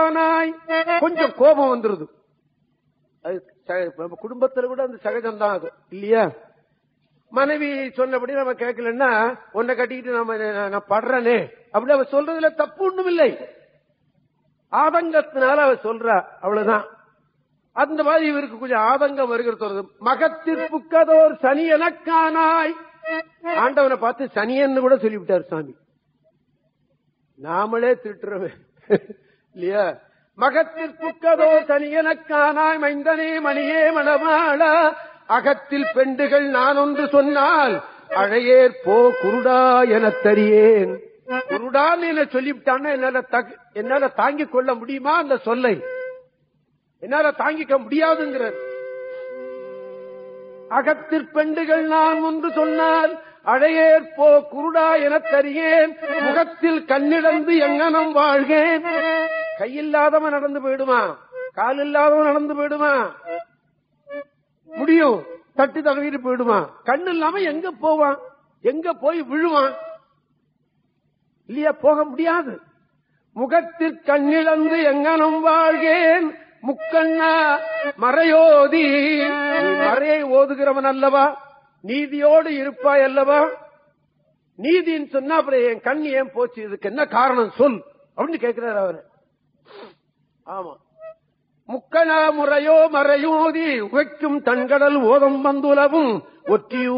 எனக்கானாய் கொஞ்சம் கோபம் வந்துருது அது ச- நம்ம குடும்பத்துல கூட அந்த சகஜம் தான் அது இல்லையா மனைவி சொன்னபடி நம்ம கேட்கலன்னா உன்னை கட்டிக்கிட்டு நம்ம நான் நான் படுறேனே அப்படி அவ சொல்றதுல தப்பு ஒண்ணும் இல்லை ஆதங்கத்தினால அவ சொல்றா அவ்வளவுதான் அந்த மாதிரி இவருக்கு கொஞ்சம் ஆதங்கம் வருகிறது வருது. மகத்திற்புக்கதோர் சனி எனக்கானாய் ஆண்டவனை பார்த்து சனியன்னு கூட சொல்லிவிட்டார் சாமி நாமளே திட்டுறோமே இல்லையா மகத்திற்புக்கதோ தனியனக்கானாய் மைந்தனே மணியே மணமாள அகத்தில் பெண்டுகள் நான் ஒன்று சொன்னால் அழையேற் போ குருடா எனத் தரியேன் குருடான்னு என்ன சொல்லிவிட்டான்னா என்னால தகு- என்னால தாங்கிக் கொள்ள முடியுமா அந்த சொல்லை என்னால தாங்கிக்க முடியாதுங்கிறார் அகத்திற் பெண்டுகள் நான் ஒன்று சொன்னால் அழையேற் போ குருடா எனத் தரியேன் முகத்தில் கண்ணிழந்து எங்கனம் வாழ்கேன் கையில்லாதவன் நடந்து போயிடுமா கால் இல்லாதவன் நடந்து போயிடுமா முடியும் தட்டி தடவிட்டு போயிடுமா கண்ணு இல்லாம எங்க போவான் எங்க போய் விழுவான் இல்லையா போக முடியாது முகத்தில் கண்ணிழந்து எங்கனம் வாழ்கேன் முக்கண்ணா மறையோதி நீ மறையை ஓதுகிறவன் அல்லவா நீதியோடு இருப்பாய் அல்லவா நீதின்னு சொன்னா அப்புறம் என் கண் ஏன் போச்சு இதுக்கு என்ன காரணம் சொல் அப்படின்னு கேட்கிறார் அவரு ஆமா முக்கணா முறையோ மறையோதி உகைக்கும் தன்கடல் ஓதம் வந்துலவும் ஒற்றியூ